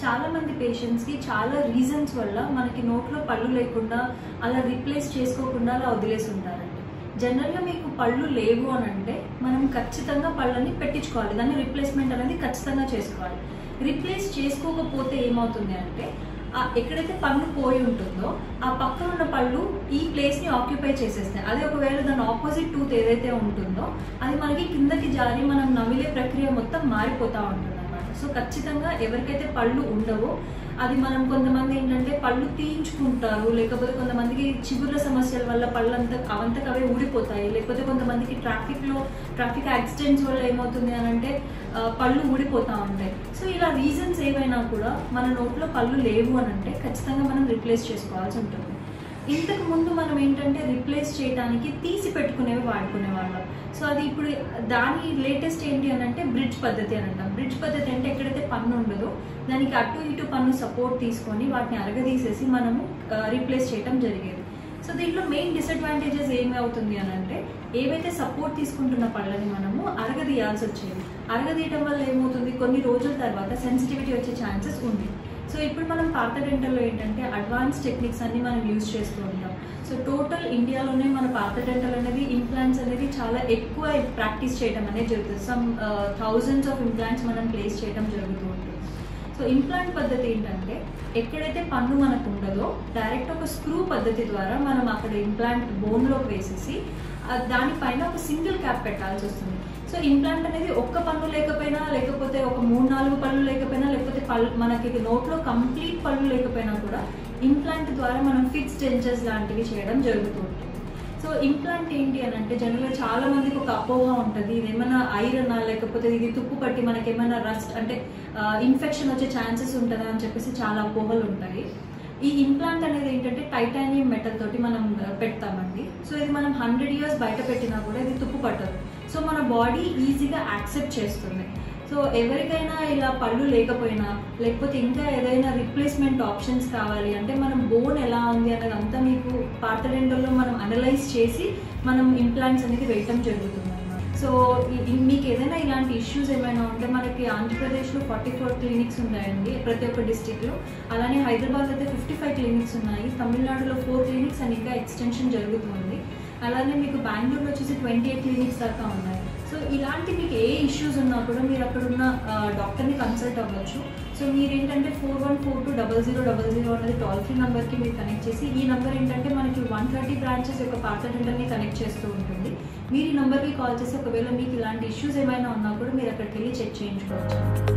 చాలా మంది పేషెంట్స్ కి చాలా రీజన్స్ వల్ల మనకి నోట్లో పళ్ళు లేకుండా అలా రీప్లేస్ చేసుకోకుండా అలా వదిలేసి ఉంటారండి జనరల్గా మీకు పళ్ళు లేవు అని అంటే మనం ఖచ్చితంగా పళ్ళని పెట్టించుకోవాలి దాన్ని రిప్లేస్మెంట్ అనేది ఖచ్చితంగా చేసుకోవాలి రిప్లేస్ చేసుకోకపోతే ఏమవుతుంది అంటే ఆ ఎక్కడైతే పన్ను పోయి ఉంటుందో ఆ పక్కన ఉన్న పళ్ళు ఈ ప్లేస్ ని ఆక్యుపై చేసేస్తాయి అదే ఒకవేళ దాని ఆపోజిట్ టూత్ ఏదైతే ఉంటుందో అది మనకి కిందకి జారి మనం నమిలే ప్రక్రియ మొత్తం మారిపోతా ఉంటుంది అనమాట సో ఖచ్చితంగా ఎవరికైతే పళ్ళు ఉండవో అది మనం కొంతమంది ఏంటంటే పళ్ళు తీయించుకుంటారు లేకపోతే కొంతమందికి చిగుర్ల సమస్యల వల్ల పళ్ళంతా అవంతకు అవే ఊడిపోతాయి లేకపోతే కొంతమందికి ట్రాఫిక్ లో ట్రాఫిక్ యాక్సిడెంట్స్ వల్ల ఏమవుతుంది అని అంటే ఆ, పళ్ళు ఊడిపోతా ఉంటాయి సో ఇలా రీజన్స్ ఏవైనా కూడా మన నోట్లో పళ్ళు లేవు అని అంటే ఖచ్చితంగా మనం రిప్లేస్ చేసుకోవాల్సి ఉంటుంది ఇంతకు ముందు మనం ఏంటంటే రిప్లేస్ చేయడానికి తీసి పెట్టుకునేవి వాడుకునే వాళ్ళం సో అది ఇప్పుడు దాని లేటెస్ట్ ఏంటి అని అంటే బ్రిడ్జ్ పద్ధతి అని అంటాం బ్రిడ్జ్ పద్ధతి అంటే ఎక్కడైతే పన్ను ఉండదో దానికి అటు ఇటు పన్ను సపోర్ట్ తీసుకొని వాటిని అరగదీసేసి మనము రీప్లేస్ చేయటం జరిగేది సో దీంట్లో మెయిన్ డిసడ్వాంటేజెస్ ఏమి అవుతుంది అని అంటే ఏవైతే సపోర్ట్ తీసుకుంటున్న పళ్ళని మనము అరగదీయాల్సి వచ్చేది అరగదీయటం వల్ల ఏమవుతుంది కొన్ని రోజుల తర్వాత సెన్సిటివిటీ వచ్చే ఛాన్సెస్ ఉంది సో ఇప్పుడు మనం పాత డెంటల్లో ఏంటంటే అడ్వాన్స్ టెక్నిక్స్ అన్ని మనం యూజ్ చేస్తూ ఉంటాం సో టోటల్ ఇండియాలోనే మన పాత డెంటల్ అనేది ఇంప్లాంట్స్ అనేది చాలా ఎక్కువ ప్రాక్టీస్ చేయడం అనేది జరుగుతుంది సమ్ థౌజండ్స్ ఆఫ్ ఇంప్లాంట్స్ మనం ప్లేస్ చేయడం జరుగుతూ ఉంటుంది సో ఇంప్లాంట్ పద్ధతి ఏంటంటే ఎక్కడైతే పన్ను మనకు ఉండదో డైరెక్ట్ ఒక స్క్రూ పద్ధతి ద్వారా మనం అక్కడ ఇంప్లాంట్ బోన్లోకి వేసేసి ఆ దానిపైన ఒక సింగిల్ క్యాప్ పెట్టాల్సి వస్తుంది సో ఇంప్లాంట్ అనేది ఒక్క పన్ను లేకపోయినా లేకపోతే ఒక మూడు నాలుగు పళ్ళు లేకపోయినా లేకపోతే పళ్ళు మనకి నోట్లో కంప్లీట్ పళ్ళు లేకపోయినా కూడా ఇంప్లాంట్ ద్వారా మనం ఫిక్స్ డెంచర్స్ లాంటివి చేయడం జరుగుతూ ఉంటుంది సో ఇంప్లాంట్ ఏంటి అని అంటే జనరల్గా చాలా మందికి ఒక అపోహ ఉంటుంది ఇది ఏమైనా ఐరన్ లేకపోతే ఇది తుప్పు పట్టి మనకి ఏమైనా రస్ట్ అంటే ఇన్ఫెక్షన్ వచ్చే ఛాన్సెస్ ఉంటుందా అని చెప్పేసి చాలా అపోహలు ఉంటాయి ఈ ఇంప్లాంట్ అనేది ఏంటంటే టైటానియం మెటల్ తోటి మనం ఆ, పెడతామండి సో ఇది మనం హండ్రెడ్ ఇయర్స్ బయట పెట్టినా కూడా ఇది తుప్పు పట్టదు సో మన బాడీ ఈజీగా యాక్సెప్ట్ చేస్తుంది సో ఎవరికైనా ఇలా పళ్ళు లేకపోయినా లేకపోతే ఇంకా ఏదైనా రిప్లేస్మెంట్ ఆప్షన్స్ కావాలి అంటే మనం బోన్ ఎలా ఉంది అనేది అంతా మీకు పాత డెంటల్లో మనం అనలైజ్ చేసి మనం ఇంప్లాంట్స్ అనేది వేయటం జరుగుతుంది అన్నమాట. సో ఈ- ఈ- మీకు ఏదైనా ఇలాంటి ఇష్యూస్ ఏమైనా ఉంటే మనకి ఆంధ్రప్రదేశ్లో ఫార్టీ ఫోర్ క్లినిక్స్ ఉన్నాయండి ప్రతి ఒక్క డిస్టిక్లో అలానే హైదరాబాద్ అయితే ఫిఫ్టీ ఫైవ్ క్లినిక్స్ ఉన్నాయి తమిళనాడులో ఫోర్ క్లినిక్స్ అండ్ ఇంకా ఎక్స్టెన్షన్ జరుగుతుంది అలానే మీకు బెంగళూరులో వచ్చేసి ట్వంటీ ఎయిట్ క్లినిక్స్ దాకా ఉన్నాయి సో ఇలాంటి మీకు ఏ ఇష్యూస్ ఉన్నా కూడా మీరు అక్కడ ఉన్న ఆ, డాక్టర్ని కన్సల్ట్ అవ్వచ్చు సో మీరు ఏంటంటే four one four two double zero double zero అనేది టోల్ ఫ్రీ నెంబర్కి మీరు కనెక్ట్ చేసి ఈ నెంబర్ ఏంటంటే మనకి వన్ థర్టీ బ్రాంచెస్ యొక్క పాత డెంటల్ని కనెక్ట్ చేస్తూ ఉంటుంది మీరు ఈ నెంబర్కి కాల్ చేసి ఒకవేళ మీకు ఇలాంటి ఇష్యూస్ ఏమైనా ఉన్నా కూడా మీరు అక్కడికి వెళ్ళి చెక్ చేయించుకోవచ్చు